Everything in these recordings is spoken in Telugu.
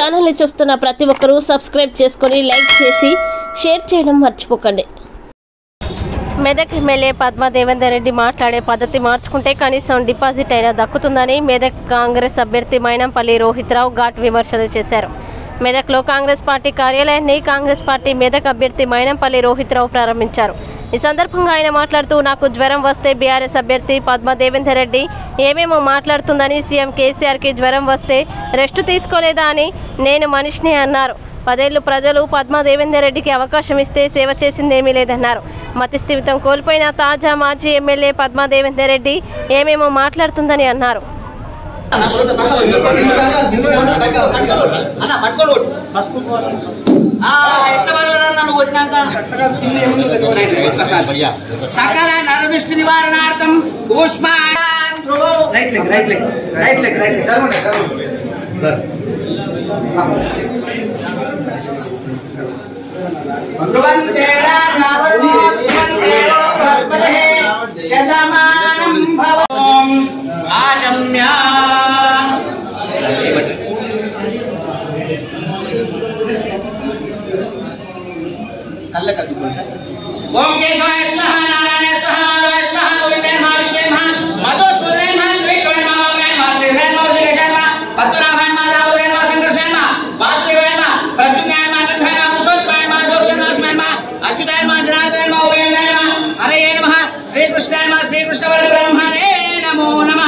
ఛానల్ని చూస్తున్న ప్రతి ఒక్కరూ సబ్స్క్రైబ్ చేసుకొని లైక్ చేసి షేర్ చేయడం మర్చిపోకండి మెదక్ ఎమ్మెల్యే పద్మా దేవేందర్ రెడ్డి మాట్లాడే పద్ధతి మార్చుకుంటే కనీసం డిపాజిట్ అయినా దక్కుతుందని మెదక్ కాంగ్రెస్ అభ్యర్థి మైనంపల్లి రోహిత్ రావు ఘాట్ విమర్శలు చేశారు మెదక్లో కాంగ్రెస్ పార్టీ కార్యాలయాన్ని కాంగ్రెస్ పార్టీ మెదక్ అభ్యర్థి మైనంపల్లి రోహిత్ రావు ప్రారంభించారు ఈ సందర్భంగా ఆయన మాట్లాడుతూ నాకు జ్వరం వస్తే బీఆర్ఎస్ అభ్యర్థి పద్మా దేవేందర్ రెడ్డి ఏమేమో మాట్లాడుతుందని సీఎం కేసీఆర్కి జ్వరం వస్తే రెస్ట్ తీసుకోలేదా అని నేను మనిషిని అన్నారు పదేళ్లు ప్రజలు పద్మా దేవేందర్ రెడ్డికి అవకాశం ఇస్తే సేవ చేసిందేమీ లేదన్నారు మతిస్థిమితం కోల్పోయిన తాజా మాజీ ఎమ్మెల్యే పద్మా దేవేందర్ రెడ్డి ఏమేమో మాట్లాడుతుందని అన్నారు అన్న పట్టుకోడు ఎట్లా పగలరా నన్ను కొట్టినాక సకల నరదృష్టి నివారణార్థం కూష్మాంధ్రో right leg right leg right leg right leg ధ్రువంతే రాజావరుణో ధ్రువంతేవో బృహస్పతిః శతమానం భవం ఆచమ్య ఓం కేశవాయ స్మః నారాయణ స్మః మాధవాయ స్మః గోవిందాయ నమః విష్ణువే నమః మధుసూదనాయ నమః త్రివిక్రమాయ నమః ఓంకారాయ నమః శ్రీధరాయ నమః శ్రీకేశాయ నమః పద్మనాభాయ నమః రాహులాయ నమః సంకర్షాయ నమః వాసుదేవాయ నమః ప్రద్యుమ్నాయ నమః నిర్భయాయ నమః పురుషోత్తమాయ నమః మోక్షనాశనాయ నమః అచ్యుతాయ నమః జనార్దనాయ నమః ఉభయాయ నమః హరయే నమః శ్రీకృష్ణాయ నమః శ్రీకృష్ణ బ్రహ్మణే నమో నమః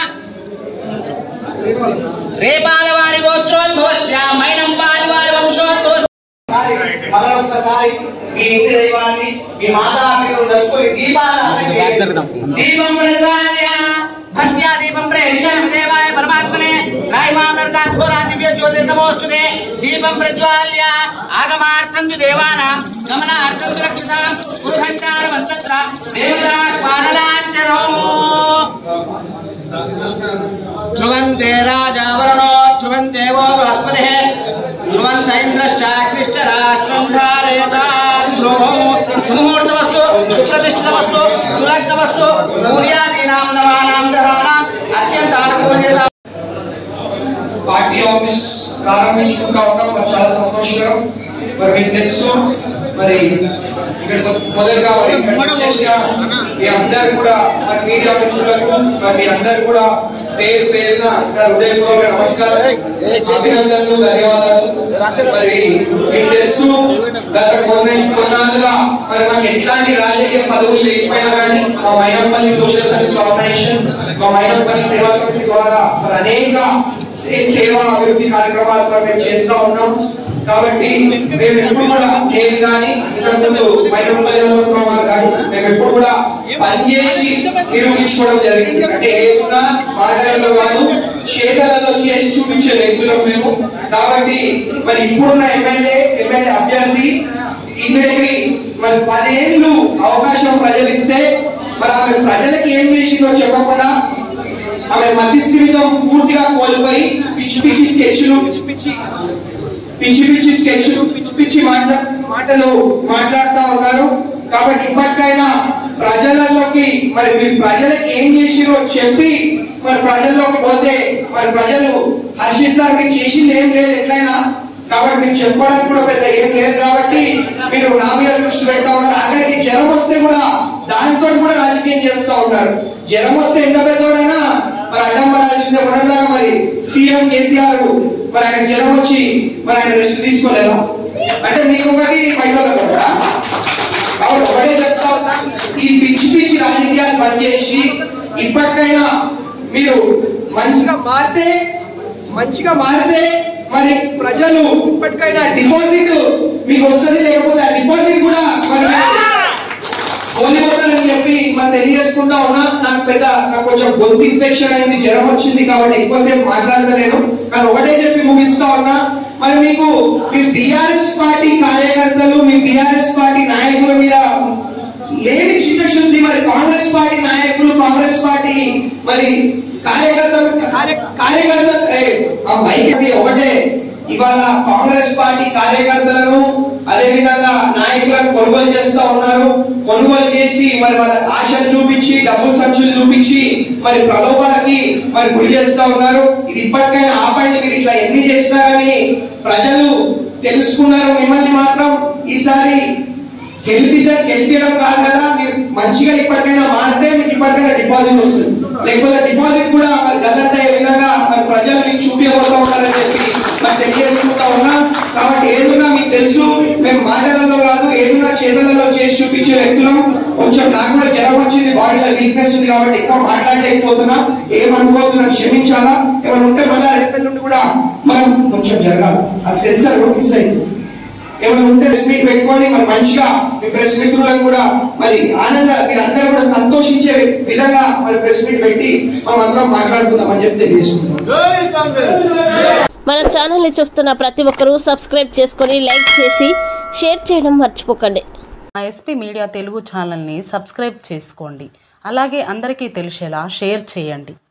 రేపాల వారి గోత్రోద్భవస్య మైనం పాలి వారి వంశోద్భవ మరొకసారి మీ ఇంటి దైవాన్ని మీ మాతాపితలు తలుచుకొని దీపారాధన చేయండి దీపం ప్రజ్వాల్య భక్త్యా దీపం ప్రేషయామి దేవాయ పరమాత్మనే రాయిమాం నరకాఘోరా దివ్య జ్యోతిర్నమోస్తుతే దీపం ప్రజ్వాల్య ఆగమార్థం తు దేవానాం గమనార్థం తు రక్షసాం గురుహంచారమంతత్ర దేవతా పానలాంచనో ధ్రువంతే రాజావరుణో ధ్రువంతే వో బృహస్పతి ధ్రువంత ఇంద్రశ్చాగ్నిశ్చ రాష్ట్రం ధారయతా ధ్రువో సుముహూర్తమస్తు సుప్రతిష్ఠితమస్తు సులగ్నమస్తు సూర్యాదీనాం నవానాం గ్రహాణాం అత్యంత అనుకూల్యత పార్టీ ఆఫీస్ ప్రారంభించుకుంటా ఉన్నాం మరి చాలా సంతోషకరం మరి మీకు తెలుసు మరి ఇక్కడ మొదలుగా మరి ఇక్కడ చేసిన మీ అందరు కూడా మరి మీడియా మిత్రులకు మరి మీ అందరు కూడా పేరు పేరున ఇక్కడ హృదయపూర్వక నమస్కారం అభినందనలు ధన్యవాదాలు మరి మీకు తెలుసు గత కొన్ని కొన్నాళ్ళుగా మరి మాకు ఎట్లాంటి రాజకీయ పదవులు లేకపోయినా కానీ మా మైనంపల్లి సోషల్ సర్వీస్ ఆర్గనైజేషన్ మా మైనంపల్లి సేవా సమితి ద్వారా మరి అనేక సే- సేవా అభివృద్ధి కార్యక్రమాలు కూడా మేము చేస్తూ ఉన్నాం కాబట్టి మేము ఎప్పుడు కూడా నేను కానీ ఇంతకుముందు మైనంపల్లి హనుమంతరావు కానీ మేము ఎప్పుడు కూడా పనిచేసి నిరూపించుకోవడం జరిగింది అంటే ఏమున్నా మాటలలో కాదు చేతలలో చేసి చూపించే వ్యక్తులం మేము కాబట్టి మరి ఇప్పుడున్న ఎమ్మెల్యే ఎమ్మెల్యే అభ్యర్థి ఈమెకి మరి పదేళ్ళు అవకాశం ప్రజలు ఇస్తే మరి ఆమె ప్రజలకు ఏం చేసిందో చెప్పకుండా ఆమె మధ్యస్థిమితం పూర్తిగా కోల్పోయి పిచ్చి పిచ్చి స్కెచ్లు పిచ్చి పిచ్చి పిచ్చి పిచ్చి స్కెచ్లు పిచ్చి పిచ్చి మాట మాటలు మాట్లాడుతా ఉన్నారు కాబట్టి ఇప్పటికైనా ప్రజలలోకి మరి మీరు ప్రజలకు ఏం చేసిరో చెప్పి మరి ప్రజల్లోకి పోతే మరి ప్రజలు హర్షిస్తారు మీకు చేసింది ఏం లేదు ఎట్లయినా కాబట్టి మీకు చెప్పడానికి కూడా పెద్ద ఏం లేదు కాబట్టి మీరు నా మీద దృష్టి పెడతా ఉన్నారు అక్కడికి జ్వరం వస్తే కూడా దానితో కూడా రాజకీయం చేస్తూ ఉన్నారు జ్వరం వస్తే ఎంత పెద్దోడైనా మరి అడ్డం పడాల్సిందే ఉన్నట్లాగా మరి సీఎం కేసీఆర్ మరి ఆయన జ్వరం వచ్చి మరి ఆయన రెస్ట్ తీసుకోలేదా అంటే మీకు ఒకటి బయట వాళ్ళకి ఒకటా? కాబట్టి ఒకటే చెప్తా ఉన్నా ఈ పిచ్చి పిచ్చి రాజకీయాలు బంద్ చేసి ఇప్పటికైనా మీరు మంచిగా మారితే మంచిగా మారితే మరి ప్రజలు ఇప్పటికైనా డిపాజిట్ మీకు వస్తుంది లేకపోతే ఆ డిపాజిట్ కూడా మరి ఓడిపోతానని చెప్పి మరి తెలియజేసుకుంటా ఉన్నా నాకు పెద్ద నాకు కొంచెం గొంతు ఇన్ఫెక్షన్ అయింది జ్వరం వచ్చింది కాబట్టి ఎక్కువసేపు మాట్లాడలేను కానీ ఒకటే చెప్పి ముగిస్తా ఉన్నా మరి మీకు మీ బీఆర్ఎస్ పార్టీ కార్యకర్తలు మీ బీఆర్ఎస్ పార్టీ నాయకుల మీద లేని చిత్తశుద్ధి మరి కాంగ్రెస్ పార్టీ నాయకులు కాంగ్రెస్ పార్టీ మరి కార్యకర్తలు కార్య- కార్యకర్త ఏ, ఆ వైఖరి ఒకటే ఇవాళ కాంగ్రెస్ పార్టీ కార్యకర్తలను అదే విధంగా నాయకులను కొనుగోలు చేస్తా ఉన్నారు కొనుగోలు చేసి మరి వాళ్ళ ఆశలు చూపించి డబ్బు సంచులు చూపించి మరి ప్రలోభాలకి మరి గురి చేస్తా ఉన్నారు ఇది ఇప్పటికైనా ఆపండి మీరు ఇట్లా ఎన్ని చేసినా కానీ ప్రజలు తెలుసుకున్నారు మిమ్మల్ని మాత్రం ఈసారి గెలిపితే గెలిపించడం కాదు కదా మీరు మంచిగా ఇప్పటికైనా మారితే మీకు ఇప్పటికైనా డిపాజిట్ వస్తుంది లేకపోతే డిపాజిట్ కూడా మరి గల్లంత అయ్యే విధంగా మరి ప్రజలు మీకు చూపించబోతా ఉన్నారని చెప్పి మరి తెలియజేసుకుంటా ఉన్నాం కాబట్టి ఏదున్నా మీకు తెలుసు మేము మాటలలో కాదు ఏదున్నా చేతలలో చేసి చూపించే వ్యక్తులం కొంచెం నాకు కూడా జ్వరం వచ్చింది బాడీలో వీక్నెస్ ఉంది కాబట్టి ఎక్కువ మాట్లాడలేకపోతున్నా ఏమనుకోతున్నా క్షమించాలా ఏమైనా ఉంటే మళ్ళీ రేపటి నుండి కూడా మనం కొంచెం జరగాలి ఆ సెన్సర్ కూడా మిస్ అవుతుంది ఏమైనా ఉంటే ప్రెస్ మీట్ పెట్టుకొని మరి మంచిగా మీ ప్రెస్ మిత్రులను కూడా మరి ఆనంద మీరు అందరూ కూడా సంతోషించే విధంగా మరి ప్రెస్ మీట్ పెట్టి మనం అందరం మాట్లాడుకుందాం అని చెప్పి తెలియజేసుకుంటాం మన ఛానల్ని చూస్తున్న ప్రతి ఒక్కరూ సబ్స్క్రైబ్ చేసుకొని లైక్ చేసి షేర్ చేయడం మర్చిపోకండి మా ఎస్పీ మీడియా తెలుగు ఛానల్ని సబ్స్క్రైబ్ చేసుకోండి అలాగే అందరికీ తెలిసేలా షేర్ చేయండి